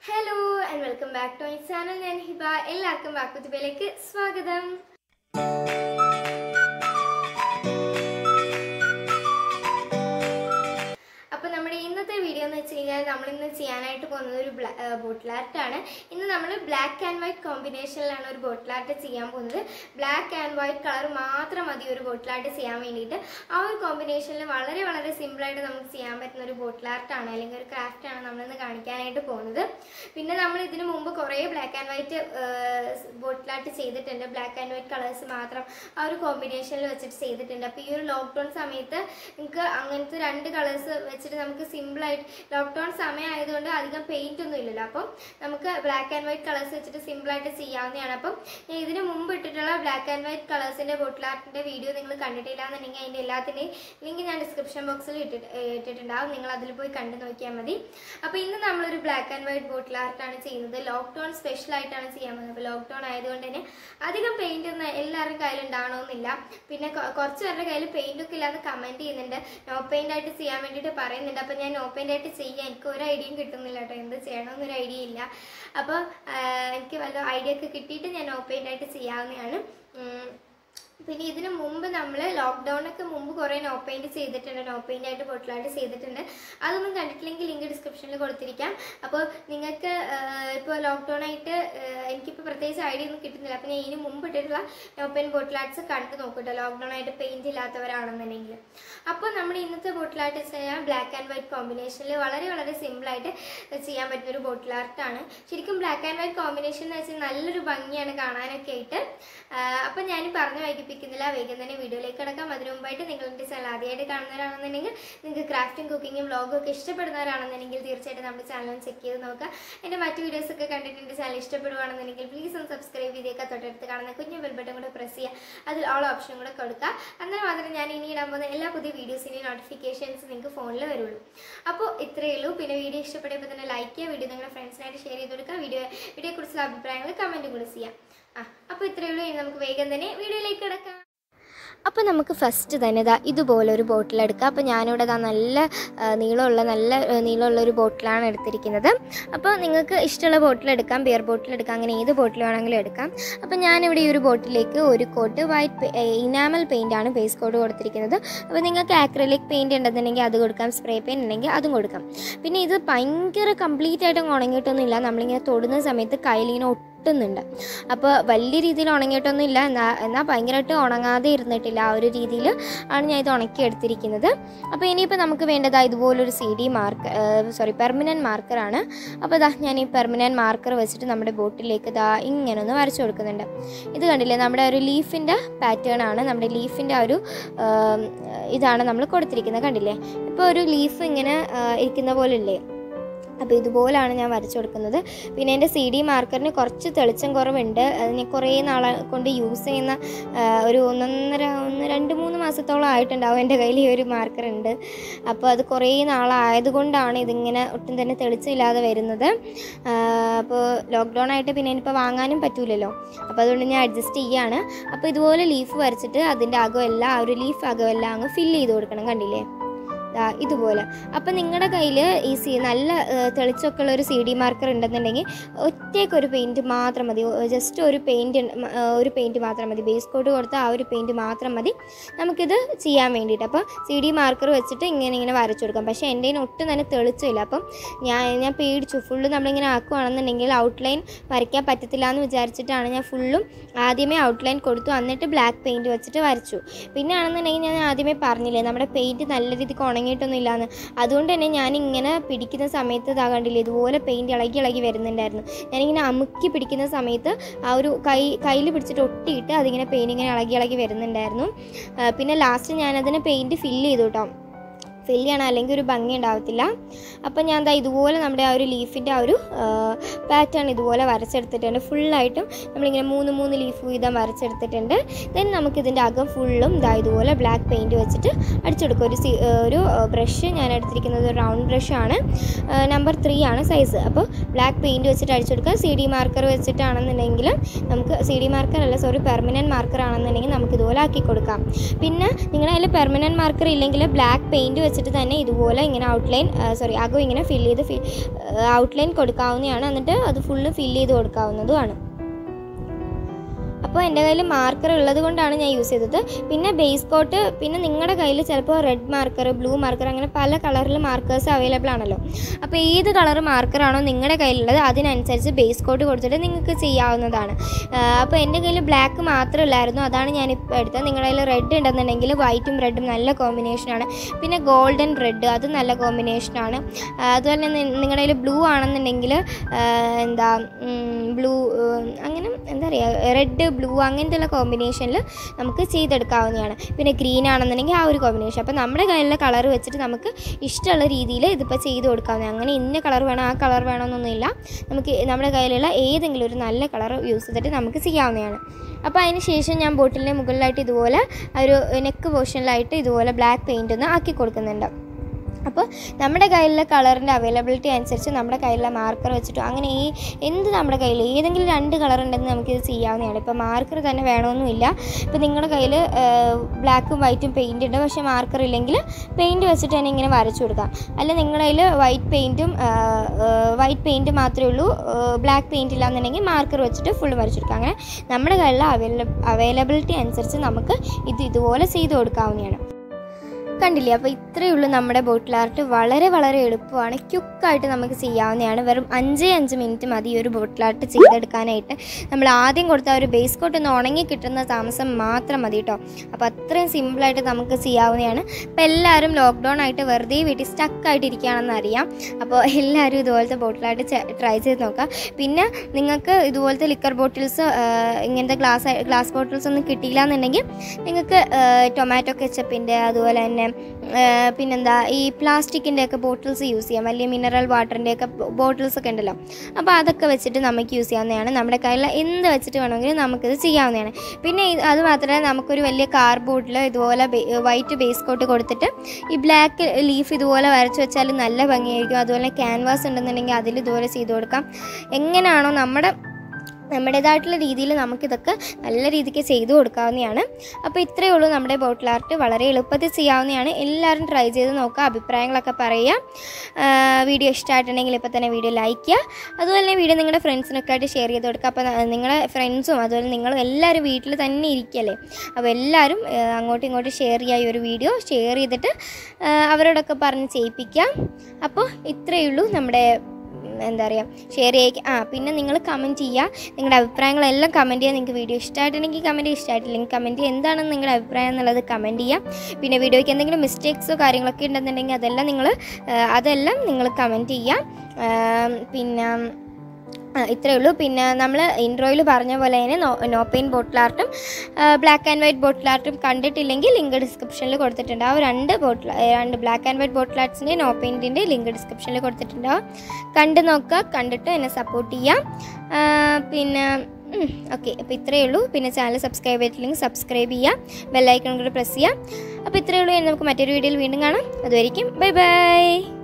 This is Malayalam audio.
Hello and welcome back to my channel ഞാൻ ഹിബ എല്ലാവർക്കും ബാക്കുത്തിബയിലേക്ക് സ്വാഗതം അപ്പോൾ നമ്മുടെ ഇന്നത്തെ വീഡിയോ എന്ന് വെച്ച് കഴിഞ്ഞാൽ നമ്മൾ ഇന്ന് ചെയ്യാനായിട്ട് പോകുന്നത് ഒരു ബോട്ടിൽ ആർട്ടാണ് ഇന്ന് നമ്മൾ ബ്ലാക്ക് ആൻഡ് വൈറ്റ് കോമ്പിനേഷനിലാണ് ഒരു ബോട്ടിൽ ആർട്ട് ചെയ്യാൻ പോകുന്നത് ബ്ലാക്ക് ആൻഡ് വൈറ്റ് കളർ മാത്രം മതി ഒരു ബോട്ടിൽ ആർട്ട് ചെയ്യാൻ വേണ്ടിയിട്ട് ആ ഒരു കോമ്പിനേഷനിൽ വളരെ വളരെ സിമ്പിളായിട്ട് നമുക്ക് ചെയ്യാൻ പറ്റുന്ന ഒരു ബോട്ടിൽ ആർട്ടാണ് അല്ലെങ്കിൽ ഒരു ക്രാഫ്റ്റ് ആണ് നമ്മളിന്ന് കാണിക്കാനായിട്ട് പോകുന്നത് പിന്നെ നമ്മൾ ഇതിനു മുമ്പ് കുറേ black and white bottle art ചെയ്തിട്ടുണ്ട് ബ്ലാക്ക് ആൻഡ് വൈറ്റ് കളേഴ്സ് മാത്രം ആ ഒരു കോമ്പിനേഷനിൽ വെച്ചിട്ട് ചെയ്തിട്ടുണ്ട് അപ്പോൾ ഈ ഒരു ലോക്ക്ഡൗൺ സമയത്ത് നിങ്ങൾക്ക് അങ്ങനത്തെ രണ്ട് കളേഴ്സ് വെച്ചിട്ട് നമുക്ക് സിമ്പിളായിട്ട് ലോക്ക്ഡൗൺ സമയം ആയതുകൊണ്ട് അധികം പെയിന്റ് ഒന്നും ഇല്ലല്ലോ അപ്പം നമുക്ക് ബ്ലാക്ക് ആൻഡ് വൈറ്റ് കളേഴ്സ് വെച്ചിട്ട് സിമ്പിളായിട്ട് ചെയ്യാവുന്നതാണ് അപ്പം ഞാൻ ഇതിന് മുമ്പ് ഇട്ടിട്ടുള്ള ബ്ലാക്ക് ആൻഡ് വൈറ്റ് കളേഴ്സിന്റെ ബോട്ടിൽ ആർട്ടിന്റെ വീഡിയോ നിങ്ങൾ കണ്ടിട്ടില്ല എന്നുണ്ടെങ്കിൽ അതിന്റെ എല്ലാത്തിന്റെയും ലിങ്ക് ഞാൻ ഡിസ്ക്രിപ്ഷൻ ബോക്സിൽ ഇട്ടിട്ട് ഇട്ടിട്ടുണ്ടാവും നിങ്ങൾ അതിൽ പോയി കണ്ടു നോക്കിയാൽ മതി അപ്പോൾ ഇന്ന് നമ്മളൊരു ബ്ലാക്ക് ആൻഡ് വൈറ്റ് ബോട്ടിൽ ആർട്ടാണ് ചെയ്യുന്നത് ലോക്ക്ഡൗൺ സ്പെഷ്യൽ ആയിട്ടാണ് ചെയ്യാൻ പോകുന്നത് അപ്പോൾ ലോക്ക്ഡൗൺ ആയതുകൊണ്ട് തന്നെ അധികം പെയിന്റ് ഒന്നും എല്ലാവരുടെ കയ്യിൽ ഉണ്ടാവണമെന്നില്ല പിന്നെ കൊ- കുറച്ച് പേരുടെ കയ്യിൽ പെയിന്റ് ഒക്കെ ഇല്ലാതെ കമന്റ് ചെയ്യുന്നുണ്ട് നോ പെയിന്റ് ആയിട്ട് ചെയ്യാൻ വേണ്ടിയിട്ട് പറയുന്നുണ്ട് അപ്പോൾ ഞാൻ നോ പെയിന്റ് ആയിട്ട് ചെയ്യാൻ എനിക്ക് ഒരു ഐഡിയയും കിട്ടുന്നില്ല കേട്ടോ എന്ത് ചെയ്യണമെന്നൊരു ഐഡിയ ഇല്ല അപ്പോൾ എനിക്ക് വല്ല ഐഡിയ ഒക്കെ കിട്ടിയിട്ട് ഞാൻ നോ പെയിന്റ് ആയിട്ട് ചെയ്യാവുന്നതാണ് ഉം. പിന്നെ ഇതിന് മുമ്പ് നമ്മൾ ലോക്ക്ഡൗണൊക്കെ മുമ്പ് കുറേ നോ പെയിന്റ് ചെയ്തിട്ടുണ്ട് നോ പെയിന്റ് ആയിട്ട് ബോട്ടിലായിട്ട് ചെയ്തിട്ടുണ്ട് അതൊന്നും കണ്ടിട്ടില്ലെങ്കിൽ ലിങ്ക് ഡിസ്ക്രിപ്ഷനിൽ കൊടുത്തിരിക്കാം അപ്പോൾ നിങ്ങൾക്ക് ഇപ്പോൾ ലോക്ക്ഡൗൺ ആയിട്ട് ആഹ് എനിക്കിപ്പോൾ പ്രത്യേകിച്ച് ഐഡിയ ഒന്നും കിട്ടുന്നില്ല അപ്പോൾ ഞാൻ ഇതിന് മുമ്പ് ഇട്ടിട്ടുള്ള നോ പെയിൻ ബോട്ടിലാർട്സ് കണ്ടു നോക്കട്ടോ ലോക്ക്ഡൗൺ ആയിട്ട് പെയിന്റ് ഇല്ലാത്തവരാണെന്നുണ്ടെങ്കിൽ അപ്പോൾ നമ്മുടെ ഇന്നത്തെ ബോട്ടിലാർട്ട് ചെയ്യാൻ ബ്ലാക്ക് ആൻഡ് വൈറ്റ് കോമ്പിനേഷനിൽ വളരെ വളരെ സിമ്പിളായിട്ട് ചെയ്യാൻ പറ്റുന്ന ഒരു ബോട്ടിൽ ആർട്ടാണ് ശരിക്കും ബ്ലാക്ക് ആൻഡ് വൈറ്റ് കോമ്പിനേഷൻ എന്ന് വെച്ചാൽ നല്ലൊരു ഭംഗിയാണ് കാണാനൊക്കെ ആയിട്ട് അപ്പം ഞാൻ പറഞ്ഞു വൈകിപ്പിക്കുന്നില്ല വേഗം തന്നെ വീഡിയോയിലേക്ക് കിടക്കാം അതിനു മുമ്പായിട്ട് നിങ്ങൾ എൻ്റെ ചാനൽ ആദ്യമായിട്ട് കാണുന്നവരാണെന്നുണ്ടെങ്കിൽ നിങ്ങൾക്ക് ക്രാഫ്റ്റും കുക്കിങ്ങും വ്ളോഗും ഒക്കെ ഇഷ്ടപ്പെടുന്നവരാണെന്നുണ്ടെങ്കിൽ തീർച്ചയായിട്ടും നമ്മുടെ ചാനൽ ചെക്ക് ചെയ്ത് നോക്കുക എൻ്റെ മറ്റു വീഡിയോസ് ഒക്കെ കണ്ടിട്ട് എൻ്റെ ചാനൽ ഇഷ്ടപ്പെടുവാണെന്നുണ്ടെങ്കിൽ പ്ലീസ് ഒന്ന് സബ്സ്ക്രൈബ് ചെയ്തേക്കുക തൊട്ടടുത്ത് കാണുന്ന കുഞ്ഞു ബെൽ ബട്ടൺ കൂടെ പ്രസ് ചെയ്യുക അതിൽ ഓൾ ഓപ്ഷൻ കൂടെ കൊടുക്കുക എന്നാൽ മാത്രമേ ഞാൻ ഇനി ഇടാൻ പോകുന്ന എല്ലാ പുതിയ വീഡിയോസിൻ്റെയും നോട്ടിഫിക്കേഷൻസ് നിങ്ങൾക്ക് ഫോണിൽ വരുള്ളൂ അപ്പോൾ ഇത്രയേ ഉള്ളൂ പിന്നെ വീഡിയോ ഇഷ്ടപ്പെടുമ്പോൾ തന്നെ ലൈക്ക് ചെയ്യുക വീഡിയോ നിങ്ങളുടെ ഫ്രണ്ട്സിനായിട്ട് ഷെയർ ചെയ്ത് കൊടുക്കുക വീഡിയോ വീഡിയോയെക്കുറിച്ചുള്ള അഭിപ്രായങ്ങൾ കമൻറ്റും കൂടെ ചെയ്യാം ആ അപ്പോൾ ഇത്രയേ ഉള്ളൂ ഇനി നമുക്ക് വേഗം തന്നെ വീഡിയോയിലേക്ക് കിടക്കാം അപ്പോൾ നമുക്ക് ഫസ്റ്റ് തന്നെ ഇതാ ഇതുപോലെ ഒരു ബോട്ടിൽ എടുക്കാം അപ്പോൾ ഞാനിവിടെ ഇതാ നല്ല ആ, നീളമുള്ള നല്ല ആ, നീളമുള്ള ഒരു ബോട്ടിലാണ് എടുത്തിരിക്കുന്നത് അപ്പോൾ നിങ്ങൾക്ക് ഇഷ്ടമുള്ള ബോട്ടിൽ എടുക്കാം ബിയർ ബോട്ടിൽ എടുക്കാം അങ്ങനെ ഏത് ബോട്ടിൽ വേണമെങ്കിലും എടുക്കാം അപ്പോൾ ഞാനിവിടെ ഈ ഒരു ബോട്ടിലേക്ക് ഒരു കോട്ട് വൈറ്റ് ഇനാമൽ പെയിൻ്റ് ആണ് ബേസ് കോട്ട് കൊടുത്തിരിക്കുന്നത് അപ്പോൾ നിങ്ങൾക്ക് ആക്രലിക് പെയിൻറ് ഉണ്ടെന്നുണ്ടെങ്കിൽ അത് കൊടുക്കാം സ്പ്രേ പെയിൻ ഉണ്ടെങ്കിൽ അതും കൊടുക്കാം പിന്നെ ഇത് ഭയങ്കര കംപ്ലീറ്റ് ആയിട്ട് ഉണങ്ങിയിട്ടൊന്നുമില്ല നമ്മളിങ്ങനെ തൊടുന്ന സമയത്ത് കയ്യിലിങ്ങനെ ഒട്ടുന്നുണ്ട് അപ്പോൾ വലിയ രീതിയിൽ ഉണങ്ങിയിട്ടൊന്നും ഇല്ല എന്നാൽ എന്നാൽ ഭയങ്കരമായിട്ട് ഉണങ്ങാതെ ഇരുന്നിട്ടില്ല ആ ഒരു രീതിയിൽ ആണ് ഞാൻ ഇത് ഉണക്കി എടുത്തിരിക്കുന്നത് അപ്പോൾ ഇനിയിപ്പോൾ നമുക്ക് വേണ്ടത് ഇതുപോലൊരു C D mark sorry permanent മാർക്കറാണ് അപ്പോൾ ഇതാ ഞാൻ ഈ പെർമനൻറ്റ് മാർക്കർ വെച്ചിട്ട് നമ്മുടെ ബോട്ടിലേക്ക് ഇതാ ഇങ്ങനെ ഒന്ന് വരച്ചു കൊടുക്കുന്നുണ്ട് ഇത് കണ്ടില്ലേ നമ്മുടെ ഒരു ലീഫിൻ്റെ പാറ്റേൺ ആണ് നമ്മുടെ ലീഫിൻ്റെ ഒരു ആം, ഇതാണ് നമ്മൾ കൊടുത്തിരിക്കുന്നത് കണ്ടില്ലേ ഇപ്പോൾ ഒരു ലീഫ് ഇങ്ങനെ ആ, ഇരിക്കുന്ന പോലെ ഇല്ലേ അപ്പോൾ ഇതുപോലാണ് ഞാൻ വരച്ചു കൊടുക്കുന്നത് പിന്നെ എൻ്റെ സി ഡി മാർക്കറിന് കുറച്ച് തെളിച്ചം കുറവുണ്ട് അത് ഞാൻ കുറേ നാളെ കൊണ്ട് യൂസ് ചെയ്യുന്ന ആ, ഒരു ഒന്നൊന്നര ഒന്ന് രണ്ട് മൂന്ന് മാസത്തോളം ആയിട്ടുണ്ടാവും എൻ്റെ കയ്യിൽ ഈ ഒരു മാർക്കർ ഉണ്ട് അപ്പോൾ അത് കുറേ നാളായതുകൊണ്ടാണ് ഇതിങ്ങനെ ഒട്ടും തന്നെ തെളിച്ചമില്ലാതെ വരുന്നത് ആ, അപ്പോൾ ലോക്ക്ഡൗൺ ആയിട്ട് പിന്നെ ഇനിയിപ്പോൾ വാങ്ങാനും പറ്റൂലല്ലോ അപ്പോൾ അതുകൊണ്ട് ഞാൻ അഡ്ജസ്റ്റ് ചെയ്യാണ് അപ്പോൾ ഇതുപോലെ ലീഫ് വരച്ചിട്ട് അതിൻ്റെ അകമെല്ലാം ആ ഒരു ലീഫ് അകമെല്ലാം അങ്ങ് ഫില്ല് ചെയ്ത് കൊടുക്കണം കണ്ടില്ലേ ദാ ഇതുപോലെ അപ്പം നിങ്ങളുടെ കയ്യിൽ ഈ സി നല്ല ഏഹ്, തെളിച്ചമൊക്കെ ഉള്ള ഒരു സി ഡി മാർക്കർ ഉണ്ടെന്നുണ്ടെങ്കിൽ ഒറ്റയ്ക്കൊരു പെയിൻറ്റ് മാത്രം മതി ജസ്റ്റ് ഒരു പെയിൻറ്റ് ഒരു പെയിൻറ്റ് മാത്രം മതി ബേസ് കോട്ട് കൊടുത്ത ആ ഒരു പെയിൻറ്റ് മാത്രം മതി നമുക്കിത് ചെയ്യാൻ വേണ്ടിയിട്ട് അപ്പോൾ സി ഡി മാർക്കർ വെച്ചിട്ട് ഇങ്ങനെ ഇങ്ങനെ വരച്ചു കൊടുക്കാം പക്ഷേ എൻ്റെ കയ്യിൽ ഒട്ടും തന്നെ തെളിച്ചില്ല അപ്പം ഞാൻ ഞാൻ പേടിച്ചു ഫുള്ള് നമ്മളിങ്ങനെ ആക്കുകയാണെന്നുണ്ടെങ്കിൽ ഔട്ട്ലൈൻ വരയ്ക്കാൻ പറ്റത്തില്ല എന്ന് വിചാരിച്ചിട്ടാണ് ഞാൻ ഫുള്ളും ആദ്യമേ ഔട്ട്ലൈൻ കൊടുത്തു എന്നിട്ട് ബ്ലാക്ക് പെയിൻറ്റ് വെച്ചിട്ട് വരച്ചു പിന്നെ ആണെന്നുണ്ടെങ്കിൽ ഞാൻ ആദ്യമേ പറഞ്ഞില്ലേ നമ്മുടെ പെയിൻറ്റ് നല്ല രീതിക്ക് ഉണങ്ങിയിട്ടൊന്നും ഇല്ലാന്ന് അതുകൊണ്ട് തന്നെ ഞാൻ ഇങ്ങനെ പിടിക്കുന്ന സമയത്ത് ഇതാ കണ്ടില്ലേ ഇതുപോലെ പെയിൻറ്റ് ഇളകി ഇളകി വരുന്നുണ്ടായിരുന്നു ഞാനിങ്ങനെ അമുക്കി പിടിക്കുന്ന സമയത്ത് ആ ഒരു കൈ കയ്യിൽ പിടിച്ചിട്ട് ഒട്ടിയിട്ട് അതിങ്ങനെ പെയിൻറ്റ് ഇങ്ങനെ ഇളകി ഇളകി വരുന്നുണ്ടായിരുന്നു ആ, പിന്നെ ലാസ്റ്റ് ഞാനതിനെ പെയിൻറ്റ് ഫില്ല് ചെയ്തു കേട്ടോ ഫില്ല് ചെയ്യണം അല്ലെങ്കിൽ ഒരു ഭംഗി ഉണ്ടാവത്തില്ല അപ്പം ഞാൻ ദാ ഇതുപോലെ നമ്മുടെ ആ ഒരു ലീഫിൻ്റെ ആ ഒരു പാറ്റേൺ ഇതുപോലെ വരച്ചെടുത്തിട്ടുണ്ട് ഫുള്ളായിട്ടും നമ്മളിങ്ങനെ മൂന്ന് മൂന്ന് ലീഫ് വീതം വരച്ചെടുത്തിട്ടുണ്ട് ദെൻ നമുക്കിതിൻ്റെ അകം ഫുള്ളും ഇതാ ഇതുപോലെ ബ്ലാക്ക് പെയിൻറ്റ് വെച്ചിട്ട് അടിച്ചെടുക്കും ഒരു സി- ഏഹ് ഒരു ബ്രഷ് ഞാൻ എടുത്തിരിക്കുന്നത് ഒരു റൗണ്ട് ബ്രഷാണ് നമ്പർ ത്രീ ആണ് സൈസ് അപ്പോൾ ബ്ലാക്ക് പെയിൻറ്റ് വെച്ചിട്ട് അടിച്ചെടുക്കുക സി ഡി മാർക്കർ വെച്ചിട്ടാണെന്നുണ്ടെങ്കിൽ നമുക്ക് സി ഡി മാർക്കർ അല്ല സോറി പെർമനൻറ്റ് മാർക്കർ ആണെന്നുണ്ടെങ്കിൽ നമുക്ക് ഇതുപോലെ ആക്കി കൊടുക്കാം പിന്നെ നിങ്ങളുടെ കയ്യിൽ പെർമനൻറ്റ് മാർക്കർ ഇല്ലെങ്കിൽ ബ്ലാക്ക് പെയിൻറ്റ് വെച്ച് വെച്ചിട്ട് തന്നെ ഇതുപോലെ ഇങ്ങനെ ഔട്ട്ലൈൻ സോറി അകം ഇങ്ങനെ ഫില്ല് ചെയ്ത് ഔട്ട്ലൈൻ കൊടുക്കാവുന്നതാണ് എന്നിട്ട് അത് ഫുള്ള് ഫില്ല് ചെയ്ത് കൊടുക്കാവുന്നതുമാണ് അപ്പോൾ എൻ്റെ കയ്യിൽ മാർക്കർ ഉള്ളത് കൊണ്ടാണ് ഞാൻ യൂസ് ചെയ്തത് പിന്നെ ബേസ് കോട്ട് പിന്നെ നിങ്ങളുടെ കയ്യിൽ ചിലപ്പോൾ റെഡ് മാർക്കർ ബ്ലൂ മാർക്കർ അങ്ങനെ പല കളറിൽ മാർക്കേഴ്സ് അവൈലബിൾ ആണല്ലോ അപ്പോൾ ഏത് കളർ മാർക്കറാണോ നിങ്ങളുടെ കയ്യിലുള്ളത് അതിനനുസരിച്ച് ബേസ് കോട്ട് കൊടുത്തിട്ട് നിങ്ങൾക്ക് ചെയ്യാവുന്നതാണ് അപ്പോൾ എൻ്റെ കയ്യിൽ ബ്ലാക്ക് മാത്രമല്ലായിരുന്നു അതാണ് ഞാൻ ഇപ്പോൾ എടുത്തത് നിങ്ങളുടെ കയ്യിൽ റെഡ് ഉണ്ടെന്നുണ്ടെങ്കിൽ വൈറ്റും റെഡും നല്ല കോമ്പിനേഷനാണ് പിന്നെ ഗോൾഡൻ റെഡ് അത് നല്ല കോമ്പിനേഷനാണ് അതുപോലെ തന്നെ നിങ്ങളുടെ കയ്യിൽ ബ്ലൂ ആണെന്നുണ്ടെങ്കിൽ എന്താ ബ്ലൂ അങ്ങനെ എന്താ പറയുക റെഡ് ബ്ലൂ അങ്ങനത്തെയുള്ള കോമ്പിനേഷനിൽ നമുക്ക് ചെയ്തെടുക്കാവുന്നതാണ് പിന്നെ ഗ്രീൻ ആണെന്നുണ്ടെങ്കിൽ ആ ഒരു കോമ്പിനേഷൻ അപ്പോൾ നമ്മുടെ കയ്യിലുള്ള കളർ വെച്ചിട്ട് നമുക്ക് ഇഷ്ടമുള്ള രീതിയിൽ ഇതിപ്പോൾ ചെയ്ത് കൊടുക്കാവുന്നതാണ് അങ്ങനെ ഇന്ന കളർ വേണം ആ കളർ വേണമെന്നൊന്നുമില്ല നമുക്ക് നമ്മുടെ കയ്യിലുള്ള ഏതെങ്കിലും ഒരു നല്ല കളർ യൂസ് ചെയ്തിട്ട് നമുക്ക് ചെയ്യാവുന്നതാണ് അപ്പോൾ അതിന് ശേഷം ഞാൻ ബോട്ടിലിൻ്റെ മുകളിലായിട്ട് ഇതുപോലെ ഒരു നെക്ക് പോർഷനിലായിട്ട് ഇതുപോലെ ബ്ലാക്ക് പെയിൻ്റ് ഒന്ന് ആക്കി കൊടുക്കുന്നുണ്ട് അപ്പോൾ നമ്മുടെ കയ്യിലുള്ള കളറിൻ്റെ അവൈലബിലിറ്റി അനുസരിച്ച് നമ്മുടെ കയ്യിലുള്ള മാർക്കർ വെച്ചിട്ടോ അങ്ങനെ ഈ എന്ത് നമ്മുടെ കയ്യിൽ ഏതെങ്കിലും രണ്ട് കളർ ഉണ്ടെങ്കിൽ നമുക്കിത് ചെയ്യാവുന്നതാണ് ഇപ്പോൾ മാർക്കർ തന്നെ വേണമെന്നില്ല ഇപ്പോൾ നിങ്ങളുടെ കയ്യിൽ ബ്ലാക്കും വൈറ്റും പെയിൻ്റ് ഉണ്ട് പക്ഷേ മാർക്കർ ഇല്ലെങ്കിൽ പെയിൻറ്റ് വെച്ചിട്ട് തന്നെ ഇങ്ങനെ വരച്ചു കൊടുക്കാം അല്ല നിങ്ങളുടെ കയ്യിൽ വൈറ്റ് പെയിൻറ്റും വൈറ്റ് പെയിൻറ്റ് മാത്രമേ ഉള്ളൂ ബ്ലാക്ക് പെയിൻറ്റ് ഇല്ലാന്നുണ്ടെങ്കിൽ മാർക്കർ വെച്ചിട്ട് ഫുൾ വരച്ചു കൊടുക്കാം അങ്ങനെ നമ്മുടെ കയ്യിലുള്ള അവൈലബ് അവൈലബിലിറ്റി അനുസരിച്ച് നമുക്ക് ഇത് ഇതുപോലെ ചെയ്ത് കൊടുക്കാവുന്നതാണ് കണ്ടില്ലേ അപ്പോൾ ഇത്രയേ ഉള്ളൂ നമ്മുടെ ബോട്ടിൽ ആർട്ട് വളരെ വളരെ എളുപ്പമാണ് ക്യുക്കായിട്ട് നമുക്ക് ചെയ്യാവുന്നതാണ് വെറും അഞ്ചേ അഞ്ച് മിനിറ്റ് മതി ഈ ഒരു ബോട്ടിൽ ആർട്ട് ചെയ്തെടുക്കാനായിട്ട് നമ്മൾ ആദ്യം കൊടുത്ത ആ ഒരു ബേസ് കോട്ട് ഒന്ന് ഉണങ്ങി കിട്ടുന്ന താമസം മാത്രം മതി കേട്ടോ അപ്പോൾ അത്രയും സിമ്പിളായിട്ട് നമുക്ക് ചെയ്യാവുന്നതാണ് അപ്പോൾ എല്ലാവരും ലോക്ക്ഡൗൺ ആയിട്ട് വെറുതെ വീട്ടിൽ സ്റ്റക്കായിട്ട് ഇരിക്കുകയാണെന്ന് അറിയാം അപ്പോൾ എല്ലാവരും ഇതുപോലത്തെ ബോട്ടിൽ ആർട്ട് ട്രൈ ചെയ്ത് നോക്കാം പിന്നെ നിങ്ങൾക്ക് ഇതുപോലത്തെ ലിക്കർ ബോട്ടിൽസ് ഇങ്ങനത്തെ ഗ്ലാസ് ഗ്ലാസ് ബോട്ടിൽസ് ഒന്നും കിട്ടിയില്ല എന്നുണ്ടെങ്കിൽ നിങ്ങൾക്ക് ടൊമാറ്റോ കെച്ചപ്പിൻ്റെ അതുപോലെ തന്നെ പിന്നെന്താ ഈ പ്ലാസ്റ്റിക്കിൻ്റെ ഒക്കെ ബോട്ടിൽസ് യൂസ് ചെയ്യാം വലിയ മിനറൽ വാട്ടറിൻ്റെ ഒക്കെ ബോട്ടിൽസ് ഒക്കെ ഉണ്ടല്ലോ അപ്പോൾ അതൊക്കെ വെച്ചിട്ട് നമുക്ക് യൂസ് ചെയ്യാവുന്നതാണ് നമ്മുടെ കയ്യിൽ എന്ത് വെച്ചിട്ട് വേണമെങ്കിലും നമുക്കിത് ചെയ്യാവുന്നതാണ് പിന്നെ ഇത് അത് മാത്രമല്ല നമുക്കൊരു വലിയ കാർബോർഡിൽ ഇതുപോലെ വൈറ്റ് ബേസ് കോട്ട് കൊടുത്തിട്ട് ഈ ബ്ലാക്ക് ലീഫ് ഇതുപോലെ വരച്ച് വെച്ചാൽ നല്ല ഭംഗിയായിരിക്കും അതുപോലെ ക്യാൻവാസ് ഉണ്ടെന്നുണ്ടെങ്കിൽ അതിൽ ഇതുപോലെ ചെയ്ത് കൊടുക്കാം എങ്ങനെയാണോ നമ്മുടെ നമ്മുടേതായിട്ടുള്ള രീതിയിൽ നമുക്കിതൊക്കെ നല്ല രീതിക്ക് ചെയ്തു കൊടുക്കാവുന്നതാണ് അപ്പോൾ ഇത്രയേ ഉള്ളൂ നമ്മുടെ ബോട്ടിൽ ആർട്ട് വളരെ എളുപ്പത്തിൽ ചെയ്യാവുന്നതാണ് എല്ലാവരും ട്രൈ ചെയ്ത് നോക്കുക അഭിപ്രായങ്ങളൊക്കെ പറയുക വീഡിയോ ഇഷ്ടമായിട്ടുണ്ടെങ്കിൽ ഇപ്പോൾ തന്നെ വീഡിയോ ലൈക്ക് ചെയ്യുക അതുപോലെ തന്നെ വീഡിയോ നിങ്ങളുടെ ഫ്രണ്ട്സിനൊക്കെ ആയിട്ട് ഷെയർ ചെയ്ത് കൊടുക്കുക അപ്പോൾ നിങ്ങളുടെ ഫ്രണ്ട്സും അതുപോലെ നിങ്ങളും എല്ലാവരും വീട്ടിൽ തന്നെ ഇരിക്കല്ലേ അപ്പോൾ എല്ലാവരും അങ്ങോട്ടും ഇങ്ങോട്ടും ഷെയർ ചെയ്യുക ഈ ഒരു വീഡിയോ ഷെയർ ചെയ്തിട്ട് അവരോടൊക്കെ പറഞ്ഞ് ചെയ്യിപ്പിക്കാം അപ്പോൾ ഇത്രയേ ഉള്ളൂ നമ്മുടെ എന്താ പറയുക ഷെയർ ചെയ്യുക ആ പിന്നെ നിങ്ങൾ കമൻറ്റ് ചെയ്യുക നിങ്ങളുടെ അഭിപ്രായങ്ങളെല്ലാം കമൻറ്റ് ചെയ്യുക നിങ്ങൾക്ക് വീഡിയോ ഇഷ്ടമായിട്ടുണ്ടെങ്കിൽ കമൻറ്റ് ഇഷ്ടമായിട്ടില്ലെങ്കിൽ കമൻറ്റ് ചെയ്യുക എന്താണ് നിങ്ങളുടെ അഭിപ്രായം എന്നുള്ളത് കമൻറ്റ് ചെയ്യുക പിന്നെ വീഡിയോയ്ക്ക് എന്തെങ്കിലും മിസ്റ്റേക്സോ കാര്യങ്ങളൊക്കെ ഉണ്ടെന്നുണ്ടെങ്കിൽ അതെല്ലാം നിങ്ങൾ അതെല്ലാം നിങ്ങൾ കമൻറ്റ് ചെയ്യുക പിന്നെ ഇത്രയേ ഉള്ളൂ പിന്നെ നമ്മൾ ഇൻട്രോയിൽ പറഞ്ഞ പോലെ തന്നെ നോ നോ പെയിൻ ബോട്ടിൽ ആർട്ടും ബ്ലാക്ക് ആൻഡ് വൈറ്റ് ബോട്ടിൽ ആർട്ടും കണ്ടിട്ടില്ലെങ്കിൽ ലിങ്ക് ഡിസ്ക്രിപ്ഷനിൽ കൊടുത്തിട്ടുണ്ട് ആ രണ്ട് ബോട്ടിൽ രണ്ട് ബ്ലാക്ക് ആൻഡ് വൈറ്റ് ബോട്ടിൽ ആർട്സിൻ്റെ നോ പെയിൻറ്റിൻ്റെ ലിങ്ക് ഡിസ്ക്രിപ്ഷനിൽ കൊടുത്തിട്ടുണ്ടാവും കണ്ട് നോക്കുക കണ്ടിട്ട് എന്നെ സപ്പോർട്ട് ചെയ്യാം പിന്നെ ഓക്കെ അപ്പോൾ ഇത്രയേ ഉള്ളൂ പിന്നെ ചാനൽ സബ്സ്ക്രൈബ് ചെയ്തിട്ടില്ലെങ്കിൽ സബ്സ്ക്രൈബ് ചെയ്യുക ബെല്ലൈക്കൺ കൂടെ പ്രസ് ചെയ്യാം അപ്പോൾ ഇത്രയേ ഉള്ളൂ ഇനി നമുക്ക് മറ്റൊരു വീഡിയോയിൽ വീണ്ടും കാണാം അതുവരെയും ബൈ ബൈ